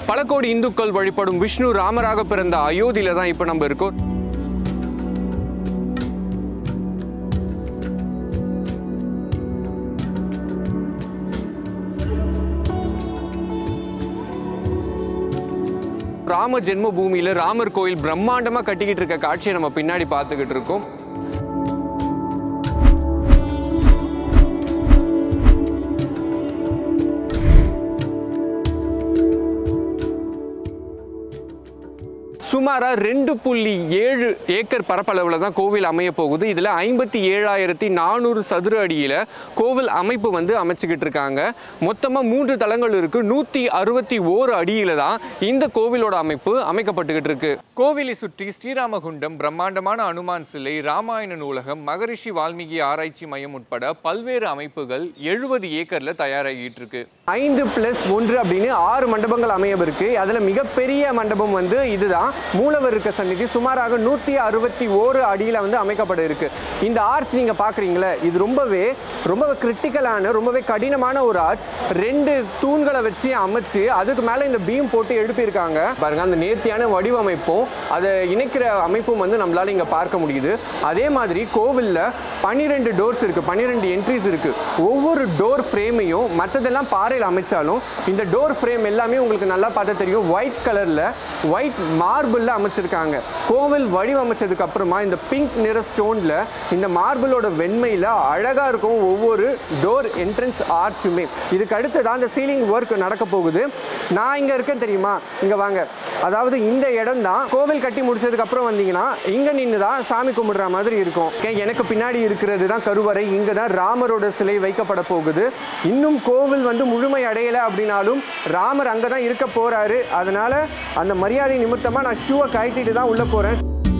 பல கோடி இந்துக்கள் வழிபடும் விஷ்ணு ராமராக பிறந்த அயோத்தியில தான் இப்போ நம்ம இருக்கோம் ராம ஜென்ம பூமியில ராமர் கோயில் பிரம்மாண்டமா கட்டிக்கிட்டு இருக்க காட்சியை நம்ம பின்னாடி பார்த்துக்கிட்டு இருக்கோம் சுமாரா ரெண்டு புள்ளி ஏழு ஏக்கர் பரப்பளவில் தான் கோவில் அமைய போகுது இதில் ஐம்பத்தி ஏழாயிரத்தி நானூறு சதுர அடியில் கோவில் அமைப்பு வந்து அமைச்சுக்கிட்டு இருக்காங்க மொத்தமாக மூன்று தளங்கள் இருக்கு நூற்றி அறுபத்தி ஓரு அடியில் தான் இந்த கோவிலோட அமைப்பு அமைக்கப்பட்டுக்கிட்டு இருக்கு கோவிலை சுற்றி ஸ்ரீராமகுண்டம் பிரம்மாண்டமான அனுமான் சிலை ராமாயண நூலகம் மகரிஷி வால்மீகி ஆராய்ச்சி மையம் உட்பட பல்வேறு அமைப்புகள் எழுபது ஏக்கர்ல தயாராகிட்டு இருக்கு ஐந்து பிளஸ் ஒன்று அப்படின்னு ஆறு மண்டபங்கள் அமையவிருக்கு அதுல மிகப்பெரிய மண்டபம் வந்து இதுதான் மூலவர் இருக்க சந்நிதி சுமாராக நூற்றி அறுபத்தி ஓரு அடியில் வந்து அமைக்கப்பட இருக்கு இந்த ஆர்ச் நீங்க பாக்குறீங்களே இது ரொம்பவே ரொம்ப கிரிட்டிக்கலான ரொம்பவே கடினமான ஒரு ஆர்ச் ரெண்டு தூண்களை வச்சு அமைச்சு அதுக்கு மேல இந்த பீம் போட்டு எழுப்பியிருக்காங்க பாருங்க அந்த நேர்த்தியான வடிவமைப்பும் அதை இணைக்கிற அமைப்பும் வந்து நம்மளால இங்க பார்க்க முடியுது அதே மாதிரி கோவில்ல பன்னிரெண்டு டோர்ஸ் இருக்கு பன்னிரெண்டு என்ட்ரிஸ் இருக்கு ஒவ்வொரு டோர் ஃப்ரேமையும் மற்றதெல்லாம் பாறையில் அமைச்சாலும் இந்த டோர் ஃப்ரேம் எல்லாமே உங்களுக்கு நல்லா பார்த்தா தெரியும் ஒயிட் கலர்ல ஒயிட் மார்பிளில் அமைச்சிருக்காங்க கோவில் வடிவமைச்சதுக்கு அப்புறமா இந்த பிங்க் நிற ஸ்டோன்ல இந்த மார்பிளோட வெண்மையில அழகா இருக்கும் ஒவ்வொரு டோர் என்ட்ரன்ஸ் ஆர்ச்சுமே இதுக்கு அடுத்ததான் இந்த சீலிங் ஒர்க் நடக்க போகுது நான் இங்க இருக்கேன் தெரியுமா இங்க வாங்க அதாவது இந்த இடம் தான் கோவில் கட்டி முடிச்சதுக்கு அப்புறம் வந்தீங்கன்னா இங்க நின்று தான் சாமி கும்பிடுற மாதிரி இருக்கும் ஏன் எனக்கு பின்னாடி இருக்கிறது தான் கருவறை இங்க தான் ராமரோட சிலை வைக்கப்பட போகுது இன்னும் கோவில் வந்து முழுமை அடையலை அப்படின்னாலும் ராமர் அங்கே தான் இருக்க போறாரு அதனால அந்த மரியாதை நிமித்தமா நான் ஷூவை கழட்டிட்டு தான் உள்ள போறேன்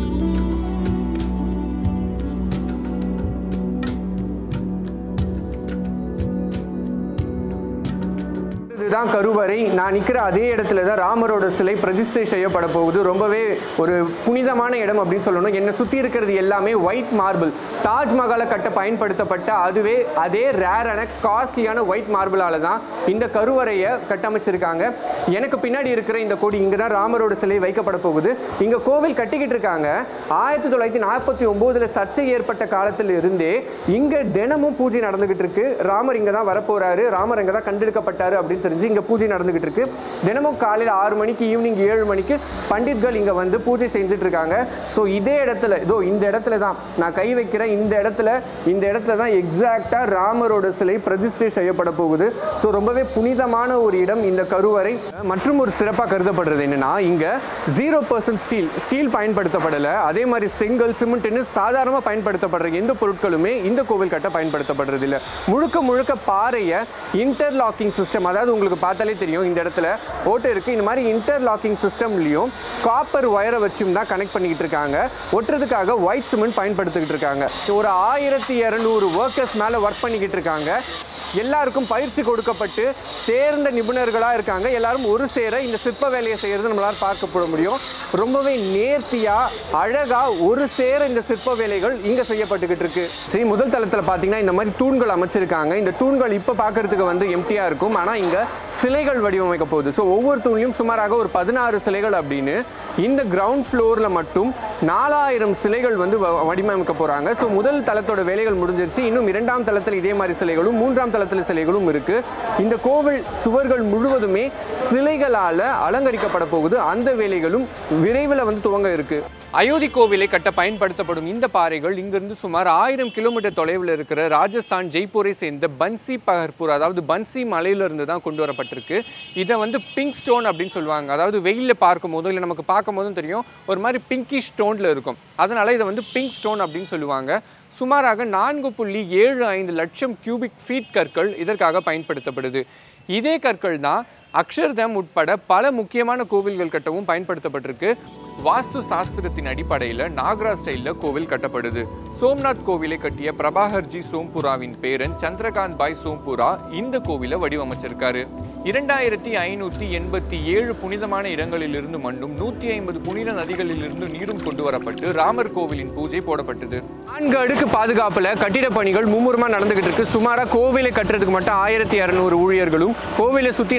இதுதான் கருவறை நான் நிற்கிற அதே இடத்துல தான் ராமரோட சிலை பிரதிஷ்டை செய்யப்பட போகுது ரொம்பவே ஒரு புனிதமான இடம் அப்படின்னு சொல்லணும் என்னை சுற்றி இருக்கிறது எல்லாமே ஒயிட் மார்பிள் தாஜ்மஹாலை கட்ட பயன்படுத்தப்பட்ட அதுவே அதே ரேரான காஸ்ட்லியான ஒயிட் மார்பிளால தான் இந்த கருவறையை கட்டமைச்சிருக்காங்க எனக்கு பின்னாடி இருக்கிற இந்த கொடி இங்கே தான் ராமரோட சிலை வைக்கப்பட போகுது இங்கே கோவில் கட்டிக்கிட்டு இருக்காங்க ஆயிரத்தி தொள்ளாயிரத்தி நாற்பத்தி ஒம்போதுல சர்ச்சை ஏற்பட்ட காலத்தில் இருந்தே இங்கே தினமும் பூஜை நடந்துகிட்டு இருக்கு ராமர் இங்கே தான் வரப்போறாரு ராமர் இங்கே தான் கண்டெடுக்கப்பட்டாரு அப்படின்னு தெரிஞ்சு இங்கே பூஜை நடந்துகிட்டு இருக்கு தினமும் காலையில் ஆறு மணிக்கு ஈவினிங் ஏழு மணிக்கு பண்டிட்கள் இங்கே வந்து பூஜை செஞ்சுட்டு இருக்காங்க ஸோ இதே இடத்துல இதோ இந்த இடத்துல தான் நான் கை வைக்கிற இந்த இடத்துல இந்த இடத்துல தான் எக்ஸாக்டாக ராமரோட சிலை பிரதிஷ்டை செய்யப்பட போகுது ஸோ ரொம்பவே புனிதமான ஒரு இடம் இந்த கருவறை மற்றும் ஒரு சிறப்பாக கருதப்படுறது என்னன்னா இங்கே ஜீரோ பர்சன்ட் ஸ்டீல் ஸ்டீல் பயன்படுத்தப்படலை அதே மாதிரி செங்கல் சிமெண்ட்னு சாதாரணமாக பயன்படுத்தப்படுற எந்த பொருட்களுமே இந்த கோவில் கட்ட பயன்படுத்தப்படுறது இல்லை முழுக்க முழுக்க பாறையை இன்டர்லாக்கிங் சிஸ்டம் அதாவது உங்களுக்கு பார்த்தாலே தெரியும் இந்த இடத்துல ஓட்டை இருக்கு இந்த மாதிரி இன்டர்லாக்கிங் சிஸ்டம்லையும் காப்பர் ஒயரை வச்சும் தான் கனெக்ட் பண்ணிக்கிட்டு இருக்காங்க ஒட்டுறதுக்காக ஒயிட் சிமெண்ட் பயன்படுத்திக்கிட்டு இருக்காங்க ஒரு ஆயிரத்தி இரநூறு ஒர்க்கர்ஸ் மேலே ஒர்க் பண்ணிக்கிட்டு இருக்காங்க எல்லாருக்கும் பயிற்சி கொடுக்கப்பட்டு தேர்ந்த நிபுணர்களாக இருக்காங்க எல்லாரும் ஒரு சேர இந்த சிற்ப வேலையை செய்கிறது நம்மளால பார்க்கப்பட முடியும் ரொம்பவே நேர்த்தியாக அழகாக ஒரு சேர இந்த சிற்ப வேலைகள் இங்கே செய்யப்பட்டுக்கிட்டு இருக்கு சரி முதல் தளத்தில் பார்த்தீங்கன்னா இந்த மாதிரி தூண்கள் அமைச்சிருக்காங்க இந்த தூண்கள் இப்போ பார்க்கறதுக்கு வந்து எம்டியாக இருக்கும் ஆனால் இங்கே சிலைகள் வடிவமைக்க போகுது ஸோ ஒவ்வொரு தூண்லையும் சுமாராக ஒரு பதினாறு சிலைகள் அப்படின்னு இந்த கிரவுண்ட் ஃப்ளோரில் மட்டும் நாலாயிரம் சிலைகள் வந்து வ- வடிவமைக்க போகிறாங்க ஸோ முதல் தளத்தோட வேலைகள் முடிஞ்சிருச்சு இன்னும் இரண்டாம் தளத்தில் இதே மாதிரி சிலைகளும் மூன்றாம் தளத்தில் சிலைகளும் இருக்கு இந்த கோவில் சுவர்கள் முழுவதுமே சிலைகளால் அலங்கரிக்கப்பட போகுது அந்த வேலைகளும் விரைவில் வந்து துவங்க இருக்கு அயோத்தி கோவிலை கட்ட பயன்படுத்தப்படும் இந்த பாறைகள் இங்கிருந்து சுமார் ஆயிரம் கிலோமீட்டர் தொலைவில் இருக்கிற ராஜஸ்தான் ஜெய்ப்பூரை சேர்ந்த பன்சி பகர்பூர் அதாவது பன்சி மலையிலிருந்து தான் கொண்டு வரப்பட்டிருக்கு இதை வந்து பிங்க் ஸ்டோன் அப்படின்னு சொல்லுவாங்க அதாவது வெயிலில் பார்க்கும் போதும் இல்லை நமக்கு பார்க்கும் போதும் தெரியும் ஒரு மாதிரி பிங்கிஷ் ஸ்டோனில் இருக்கும் அதனால இதை வந்து பிங்க் ஸ்டோன் அப்படின்னு சொல்லுவாங்க சுமாராக நான்கு புள்ளி ஏழு ஐந்து லட்சம் கியூபிக் ஃபீட் கற்கள் இதற்காக பயன்படுத்தப்படுது இதே கற்கள் தான் அக்ஷர்தம் உட்பட பல முக்கியமான கோவில்கள் கட்டவும் பயன்படுத்தப்பட்டிருக்கு வாஸ்து சாஸ்திரத்தின் அடிப்படையில் நாகரா ஸ்டைலில் கோவில் கட்டப்படுது சோம்நாத் கோவிலை கட்டிய பிரபாகர்ஜி சோம்புராவின் பேரன் சந்திரகாந்த் பாய் சோம்புரா இந்த கோவிலை வடிவமைச்சிருக்காரு இரண்டாயிரத்தி ஐநூற்றி எண்பத்தி ஏழு புனிதமான இடங்களிலிருந்து மண்ணும் நூற்றி ஐம்பது புனித நதிகளிலிருந்து நீரும் கொண்டு வரப்பட்டு ராமர் கோவிலின் பூஜை போடப்பட்டது நான்கு அடுக்கு பாதுகாப்புல கட்டிட பணிகள் மும்முரமா நடந்துகிட்டு இருக்கு சுமாரா கோவிலை கட்டுறதுக்கு மட்டும் ஆயிரத்தி இரநூறு ஊழியர்களும் கோவிலை சுத்தி நடக்கிற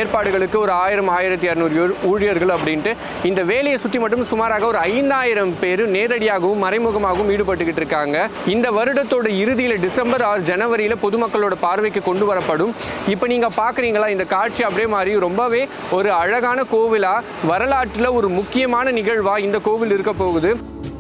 ஏற்பாடுகளுக்கு ஒரு ஆயிரம் ஆயிரத்தி இரநூறு ஊழியர்கள் அப்படின்ட்டு இந்த வேலையை சுற்றி மட்டும் சுமாராக ஒரு ஐந்தாயிரம் பேர் நேரடியாகவும் மறைமுகமாகவும் ஈடுபட்டுக்கிட்டு இருக்காங்க இந்த வருடத்தோட இறுதியில் டிசம்பர் ஆறு ஜனவரியில் பொதுமக்களோட பார்வைக்கு கொண்டு வரப்படும் இப்போ நீங்கள் பார்க்குறீங்களா இந்த காட்சி அப்படியே மாதிரி ரொம்பவே ஒரு அழகான கோவிலா வரலாற்றில் ஒரு முக்கியமான நிகழ்வா இந்த கோவில் இருக்க போகுது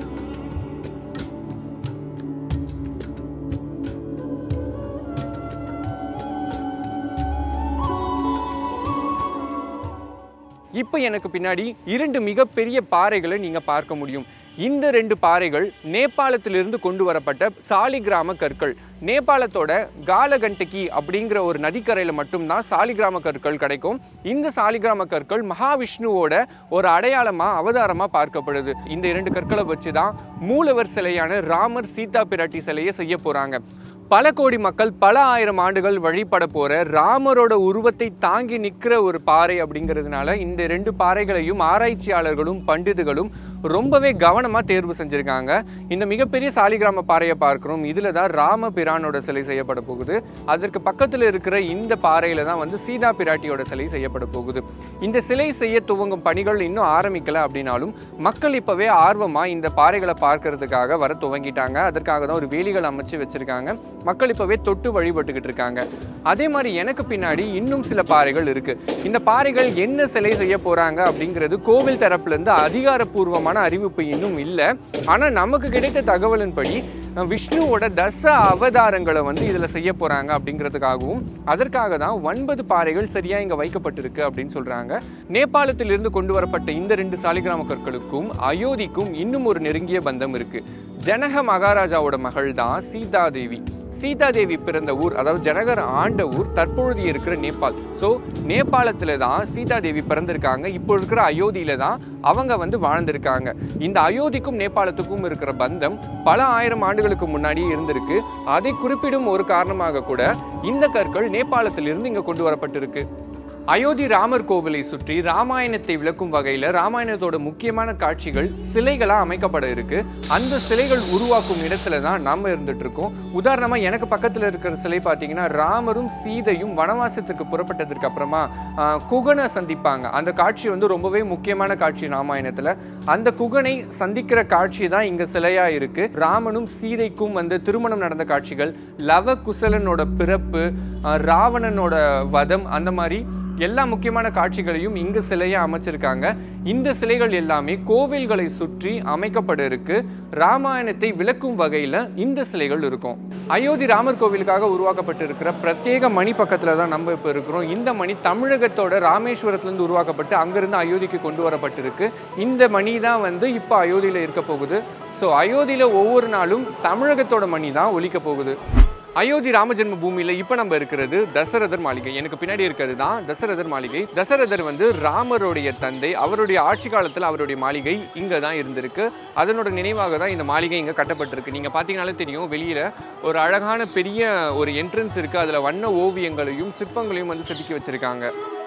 இப்போ எனக்கு பின்னாடி இரண்டு மிகப்பெரிய பாறைகளை நீங்கள் பார்க்க முடியும் இந்த ரெண்டு பாறைகள் நேபாளத்திலிருந்து கொண்டு வரப்பட்ட சாலிகிராம கற்கள் நேபாளத்தோட காலகண்டகி அப்படிங்கிற ஒரு நதிக்கரையில் மட்டும்தான் சாலிகிராம கற்கள் கிடைக்கும் இந்த சாலிகிராம கற்கள் மகாவிஷ்ணுவோட ஒரு அடையாளமாக அவதாரமாக பார்க்கப்படுது இந்த இரண்டு கற்களை வச்சு தான் மூலவர் சிலையான ராமர் சீதா பிராட்டி சிலையை செய்ய போகிறாங்க பல கோடி மக்கள் பல ஆயிரம் ஆண்டுகள் வழிபட போற ராமரோட உருவத்தை தாங்கி நிற்கிற ஒரு பாறை அப்படிங்கிறதுனால இந்த ரெண்டு பாறைகளையும் ஆராய்ச்சியாளர்களும் பண்டிதுகளும் ரொம்பவே கவனமாக தேர்வு செஞ்சுருக்காங்க இந்த மிகப்பெரிய சாலிகிராம பாறையை பார்க்குறோம் இதில் தான் ராம பிரானோட சிலை செய்யப்பட போகுது அதற்கு பக்கத்தில் இருக்கிற இந்த பாறையில் தான் வந்து சீதா பிராட்டியோட சிலை செய்யப்பட போகுது இந்த சிலை செய்ய துவங்கும் பணிகள் இன்னும் ஆரம்பிக்கல அப்படின்னாலும் மக்கள் இப்போவே ஆர்வமாக இந்த பாறைகளை பார்க்கறதுக்காக வர துவங்கிட்டாங்க அதற்காக தான் ஒரு வேலிகள் அமைச்சு வச்சிருக்காங்க மக்கள் இப்போவே தொட்டு வழிபட்டுக்கிட்டு இருக்காங்க அதே மாதிரி எனக்கு பின்னாடி இன்னும் சில பாறைகள் இருக்கு இந்த பாறைகள் என்ன சிலை செய்ய போறாங்க அப்படிங்கிறது கோவில் தரப்புல இருந்து அதிகாரப்பூர்வமான அறிவிப்பு இன்னும் இல்லை ஆனா நமக்கு கிடைத்த தகவலின்படி அஹ், விஷ்ணுவோட தச அவதாரங்களை வந்து இதுல செய்ய போறாங்க அப்படிங்கிறதுக்காகவும் அதற்காக தான் ஒன்பது பாறைகள் சரியா இங்க வைக்கப்பட்டிருக்கு அப்படின்னு சொல்றாங்க நேபாளத்திலிருந்து கொண்டு வரப்பட்ட இந்த ரெண்டு சாலிகிராம கற்களுக்கும் அயோத்திக்கும் இன்னும் ஒரு நெருங்கிய பந்தம் இருக்கு ஜனக மகாராஜாவோட மகள் தான் சீதாதேவி சீதாதேவி பிறந்த ஊர் அதாவது ஜனகர் ஆண்ட ஊர் தற்பொழுது இருக்கிற நேபாள் ஸோ நேபாளத்தில் தான் சீதாதேவி பிறந்திருக்காங்க இப்போ இருக்கிற அயோத்தியில தான் அவங்க வந்து வாழ்ந்திருக்காங்க இந்த அயோத்திக்கும் நேபாளத்துக்கும் இருக்கிற பந்தம் பல ஆயிரம் ஆண்டுகளுக்கு முன்னாடியே இருந்திருக்கு அதை குறிப்பிடும் ஒரு காரணமாக கூட இந்த கற்கள் நேபாளத்திலிருந்து இங்க கொண்டு வரப்பட்டிருக்கு அயோத்தி ராமர் கோவிலை சுற்றி ராமாயணத்தை விளக்கும் வகையில் ராமாயணத்தோட முக்கியமான காட்சிகள் சிலைகளா அமைக்கப்பட இருக்கு அந்த சிலைகள் உருவாக்கும் இடத்துல தான் நம்ம இருந்துட்டு இருக்கோம் உதாரணமா எனக்கு பக்கத்துல இருக்கிற சிலை பார்த்தீங்கன்னா ராமரும் சீதையும் வனவாசத்துக்கு புறப்பட்டதற்கு அப்புறமா ஆஹ், குகனை சந்திப்பாங்க அந்த காட்சி வந்து ரொம்பவே முக்கியமான காட்சி ராமாயணத்துல அந்த குகனை சந்திக்கிற காட்சி தான் இங்க சிலையா இருக்கு ராமனும் சீதைக்கும் வந்து திருமணம் நடந்த காட்சிகள் லவ குசலனோட பிறப்பு ஆஹ், ராவணனோட வதம் அந்த மாதிரி எல்லா முக்கியமான காட்சிகளையும் இங்கு சிலையை அமைச்சிருக்காங்க இந்த சிலைகள் எல்லாமே கோவில்களை சுற்றி அமைக்கப்பட இருக்கு ராமாயணத்தை விளக்கும் வகையில இந்த சிலைகள் இருக்கும் அயோத்தி ராமர் கோவிலுக்காக உருவாக்கப்பட்டிருக்கிற பிரத்யேக மணி பக்கத்துல தான் நம்ம இப்போ இருக்கிறோம் இந்த மணி தமிழகத்தோட ராமேஸ்வரத்திலிருந்து உருவாக்கப்பட்டு அங்கிருந்து அயோத்திக்கு கொண்டு வரப்பட்டிருக்கு இந்த மணி தான் வந்து இப்போ அயோத்தியில இருக்க போகுது ஸோ அயோத்தியில ஒவ்வொரு நாளும் தமிழகத்தோட மணி தான் ஒலிக்க போகுது அயோத்தி ராமஜென்ம பூமியில இப்போ நம்ம இருக்கிறது தசரதர் மாளிகை எனக்கு பின்னாடி இருக்கிறது தான் தசரதர் மாளிகை தசரதர் வந்து ராமருடைய தந்தை அவருடைய ஆட்சி காலத்தில் அவருடைய மாளிகை இங்கே தான் இருந்திருக்கு அதனோட நினைவாக தான் இந்த மாளிகை இங்கே கட்டப்பட்டிருக்கு நீங்கள் பார்த்தீங்கனாலே தெரியும் வெளியில் ஒரு அழகான பெரிய ஒரு என்ட்ரன்ஸ் இருக்குது அதில் வண்ண ஓவியங்களையும் சிற்பங்களையும் வந்து செதுக்கி வச்சிருக்காங்க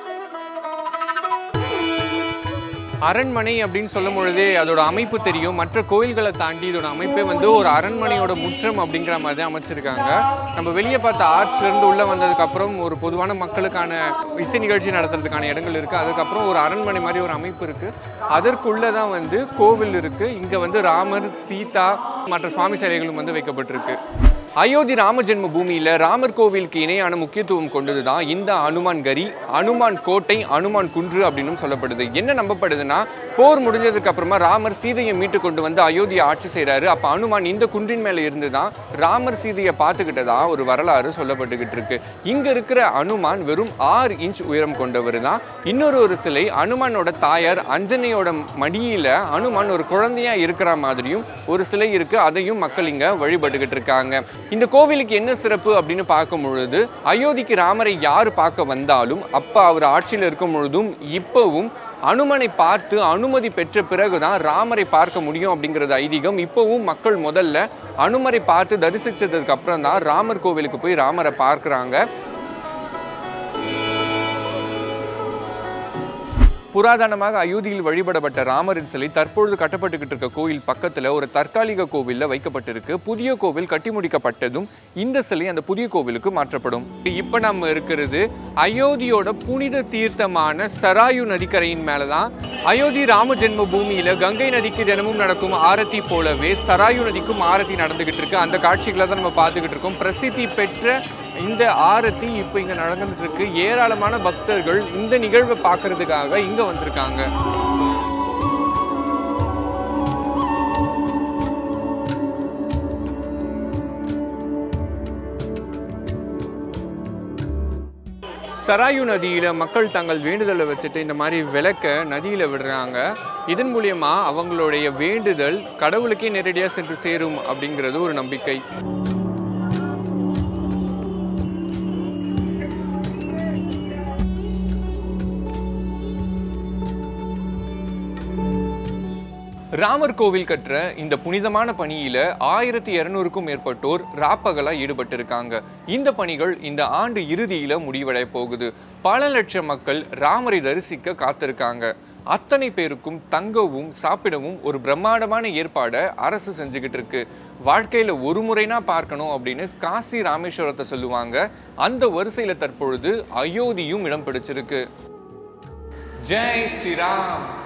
அரண்மனை அப்படின்னு சொல்லும் பொழுதே அதோட அமைப்பு தெரியும் மற்ற கோயில்களை தாண்டி இதோட அமைப்பே வந்து ஒரு அரண்மனையோட முற்றம் அப்படிங்கிற மாதிரி தான் அமைச்சிருக்காங்க நம்ம வெளியே பார்த்த ஆர்ச்ல இருந்து உள்ள வந்ததுக்கு அப்புறம் ஒரு பொதுவான மக்களுக்கான இசை நிகழ்ச்சி நடத்துறதுக்கான இடங்கள் இருக்கு அதுக்கப்புறம் ஒரு அரண்மனை மாதிரி ஒரு அமைப்பு இருக்கு அதற்குள்ள தான் வந்து கோவில் இருக்கு இங்க வந்து ராமர் சீதா மற்ற சுவாமி சிலைகளும் வந்து வைக்கப்பட்டிருக்கு அயோத்தி ராம ஜென்ம பூமியில ராமர் கோவிலுக்கு இணையான முக்கியத்துவம் கொண்டது தான் இந்த அனுமான் கரி அனுமான் கோட்டை அனுமான் குன்று அப்படின்னு சொல்லப்படுது என்ன நம்பப்படுதுன்னா போர் முடிஞ்சதுக்கு அப்புறமா ராமர் சீதையை மீட்டு கொண்டு வந்து அயோத்தியை ஆட்சி செய்றாரு அப்ப அனுமான் இந்த குன்றின் மேல இருந்து தான் ராமர் சீதையை பார்த்துக்கிட்டதா ஒரு வரலாறு சொல்லப்பட்டுக்கிட்டு இருக்கு இங்க இருக்கிற அனுமான் வெறும் ஆறு இன்ச் உயரம் கொண்டவர் தான் இன்னொரு ஒரு சிலை அனுமானோட தாயார் அஞ்சனையோட மடியில அனுமான் ஒரு குழந்தையா இருக்கிற மாதிரியும் ஒரு சிலை இருக்கு அதையும் மக்கள் இங்க வழிபட்டுக்கிட்டு இருக்காங்க இந்த கோவிலுக்கு என்ன சிறப்பு அப்படின்னு பார்க்கும் பொழுது அயோத்திக்கு ராமரை யார் பார்க்க வந்தாலும் அப்ப அவர் ஆட்சியில் இருக்கும் பொழுதும் இப்பவும் அனுமனை பார்த்து அனுமதி பெற்ற பிறகுதான் ராமரை பார்க்க முடியும் அப்படிங்கிறது ஐதீகம் இப்போவும் மக்கள் முதல்ல அனுமரை பார்த்து தரிசிச்சதுக்கு அப்புறம் தான் ராமர் கோவிலுக்கு போய் ராமரை பார்க்கறாங்க புராதனமாக அயோத்தியில் வழிபடப்பட்ட ராமரின் சிலை தற்பொழுது கட்டப்பட்டுக்கிட்டு இருக்க கோயில் பக்கத்துல ஒரு தற்காலிக கோவில்ல வைக்கப்பட்டிருக்கு புதிய கோவில் கட்டி முடிக்கப்பட்டதும் இந்த சிலை அந்த புதிய கோவிலுக்கு மாற்றப்படும் இப்ப நம்ம இருக்கிறது அயோத்தியோட புனித தீர்த்தமான சராயு நதிக்கரையின் மேலதான் அயோத்தி ராம ஜென்ம பூமியில கங்கை நதிக்கு தினமும் நடக்கும் ஆரத்தி போலவே சராயு நதிக்கும் ஆரத்தி நடந்துகிட்டு இருக்கு அந்த காட்சிகளை தான் நம்ம பார்த்துக்கிட்டு இருக்கோம் பிரசித்தி பெற்ற இந்த ஆரத்தி இப்போ இங்க நடந்துட்டு இருக்கு ஏராளமான பக்தர்கள் இந்த நிகழ்வை பார்க்கறதுக்காக இங்க வந்திருக்காங்க சராயு நதியில மக்கள் தங்கள் வேண்டுதலை வச்சுட்டு இந்த மாதிரி விளக்க நதியில விடுறாங்க இதன் மூலியமா அவங்களுடைய வேண்டுதல் கடவுளுக்கே நேரடியா சென்று சேரும் அப்படிங்கிறது ஒரு நம்பிக்கை ராமர் கோவில் கட்டுற இந்த புனிதமான பணியில ஆயிரத்தி இருநூறுக்கும் மேற்பட்டோர் ராப்பகலா ஈடுபட்டிருக்காங்க இந்த பணிகள் இந்த ஆண்டு இறுதியில முடிவடைய போகுது பல லட்சம் மக்கள் ராமரை தரிசிக்க காத்திருக்காங்க அத்தனை பேருக்கும் தங்கவும் சாப்பிடவும் ஒரு பிரம்மாண்டமான ஏற்பாடை அரசு செஞ்சுக்கிட்டு இருக்கு வாழ்க்கையில ஒரு முறைனா பார்க்கணும் அப்படின்னு காசி ராமேஸ்வரத்தை சொல்லுவாங்க அந்த வரிசையில தற்பொழுது அயோத்தியும் இடம் பிடிச்சிருக்கு ஜெய் ஸ்ரீராம்